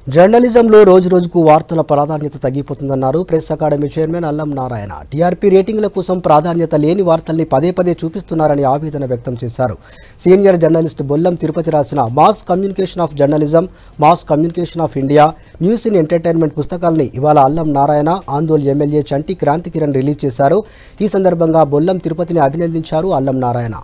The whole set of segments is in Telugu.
జర్నలిజంలో రోజు రోజుకు వార్తల ప్రాధాన్యత తగ్గిపోతుందన్నారు ప్రెస్ అకాడమీ చైర్మన్ అల్లం నారాయణ టీఆర్పీ రేటింగ్ల కోసం ప్రాధాన్యత లేని వార్తల్ని పదే పదే చూపిస్తున్నారని ఆవేదన వ్యక్తం చేశారు సీనియర్ జర్నలిస్ట్ బొల్లం తిరుపతి రాసిన mass communication of journalism mass communication of India news in entertainment పుస్తకాల్ని ఇవాళ అల్లం నారాయణ ఆందోళ్ ఎమ్మెల్యే చంటి క్రాంతి కిరణ్ రిలీజ్ చేశారు ఈ సందర్భంగా బొల్లం తిరుపతిని అభినందించారు అల్లం నారాయణ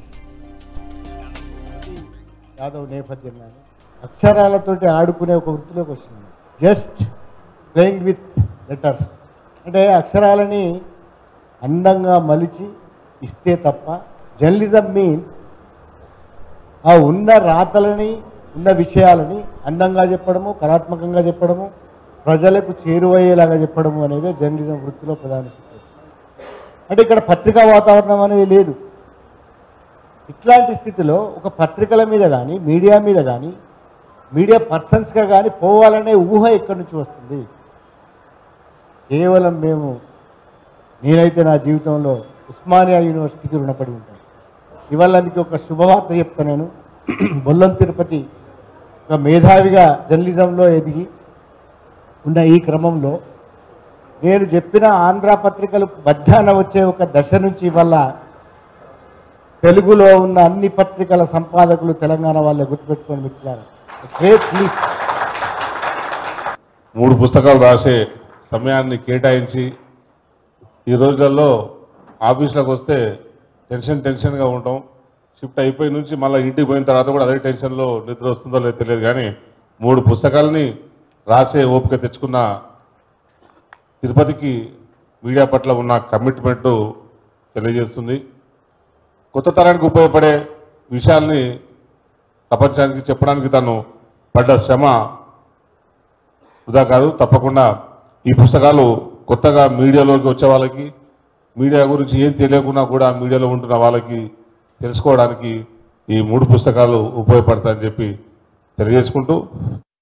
యాదవ్ నేపథ్యం కానీ అక్షరాలతోటి ఆడుకునే ఒక వృత్తిలోకి వచ్చింది జస్ట్ ప్లేయింగ్ విత్ లెటర్స్ అంటే అక్షరాలని అందంగా మలిచి ఇస్తే తప్ప జర్నలిజం మీన్స్ ఆ ఉన్న రాతలని ఉన్న విషయాలని అందంగా చెప్పడము కళాత్మకంగా చెప్పడము ప్రజలకు చేరువయ్యేలాగా చెప్పడము అనేది జర్నలిజం వృత్తిలో ప్రధాన సూత్రం అంటే ఇక్కడ పత్రికా వాతావరణం అనేది లేదు ఇట్లాంటి స్థితిలో ఒక పత్రికల మీద కానీ మీడియా మీద కానీ మీడియా పర్సన్స్గా కానీ పోవాలనే ఊహ ఎక్కడి నుంచి వస్తుంది కేవలం మేము నేనైతే నా జీవితంలో ఉస్మానియా యూనివర్సిటీకి రుణపడి ఉంటాను ఇవాళ మీకు ఒక శుభవార్త చెప్తా నేను బొల్లం తిరుపతి ఒక మేధావిగా జర్నలిజంలో ఎదిగి ఉన్న ఈ క్రమంలో నేను చెప్పిన ఆంధ్ర పత్రికలు మధ్యాహ్నం వచ్చే ఒక దశ నుంచి ఇవాళ తెలుగులో ఉన్న అన్ని పత్రికల సంపాదకులు తెలంగాణ వాళ్ళే గుర్తుపెట్టుకొని మిత్రులారా గ్రేట్ లీప్ మూడు పుస్తకాలు రాసే సమయాన్ని కేటాయించి ఈ రోజులలో ఆఫీసులకు వస్తే టెన్షన్ టెన్షన్గా ఉంటాం షిఫ్ట్ అయిపోయి నుంచి మళ్ళీ ఇంటికి పోయిన తర్వాత కూడా అదే టెన్షన్లో నిద్ర వస్తుందో లేదో తెలియదు కానీ మూడు పుస్తకాలని రాసే ఓపిక తెచ్చుకున్న తిరుపతికి మీడియా పట్ల ఉన్న కమిట్మెంట్ తెలియజేస్తుంది కొత్త తరానికి ఉపయోగపడే విషయాల్ని ప్రపంచానికి చెప్పడానికి తను పడ్డ శ్రమ వృధా కాదు తప్పకుండా ఈ పుస్తకాలు కొత్తగా మీడియాలోకి వచ్చే వాళ్ళకి మీడియా గురించి ఏం తెలియకున్నా కూడా మీడియాలో ఉంటున్న వాళ్ళకి తెలుసుకోవడానికి ఈ మూడు పుస్తకాలు ఉపయోగపడతాయని చెప్పి తెలియజేసుకుంటూ